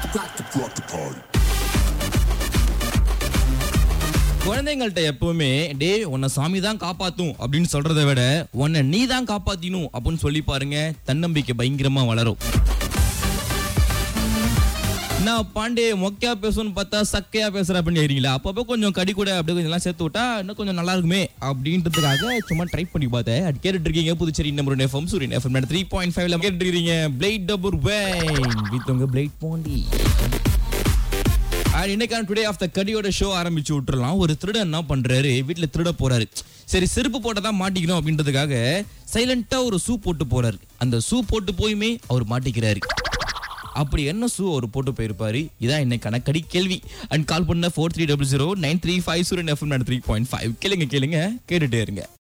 got to rock the party. குழந்தைங்கள்ட்ட எப்பவுமே டே உன்னை சாமி தான் காப்பாத்தும் அப்படின்னு சொல்றதை விட உன்னை நீ தான் காப்பாத்தினும் அப்படின்னு சொல்லி பாருங்க தன்னம்பிக்கை பயங்கரமா வளரும் நான் பாண்டே மொக்கையா பேசணும்னு பார்த்தா சக்கையா பேசுற அப்படின்னு கேக்குறீங்களா அப்பப்போ கொஞ்சம் கடி கூட அப்படியே கொஞ்சம் எல்லாம் சேர்த்து விட்டா இன்னும் கொஞ்சம் நல்லா இருக்குமே அப்படின்றதுக்காக சும்மா ட்ரை பண்ணி பார்த்தேன் அது கேட்டுட்டு இருக்கீங்க Puducherry number FM Suryan FM three point ஃபைவ்ல கேட்டுட்டு இருக்கீங்க பிளேட் டபுள் வேன் வித் உங்க பிளேட் போண்டி அண்ட் இன்னைக்கான டுடே ஆஃப் த கடியோட ஷோ ஆரம்பிச்சு விட்டுறலாம் ஒரு திருடன் என்ன பண்றாரு வீட்டுல திருட போறாரு சரி செருப்பு போட்டா தான் மாட்டிக்கணும் அப்படின்றதுக்காக சைலண்டா ஒரு ஷூ போட்டு போறாரு அந்த ஷூ போட்டு போயுமே அவர் மாட்டிக்கிறாரு அப்படி என்ன ஷூ அவர் போட்டு போயிருப்பாரு இதான் இன்னைக்கான கடி கேள்வி அண்ட் கால் பண்ண four three double zero nine three five zero FM three point five கேளுங்க கேளுங்க கேட்டுட்டே இருங்க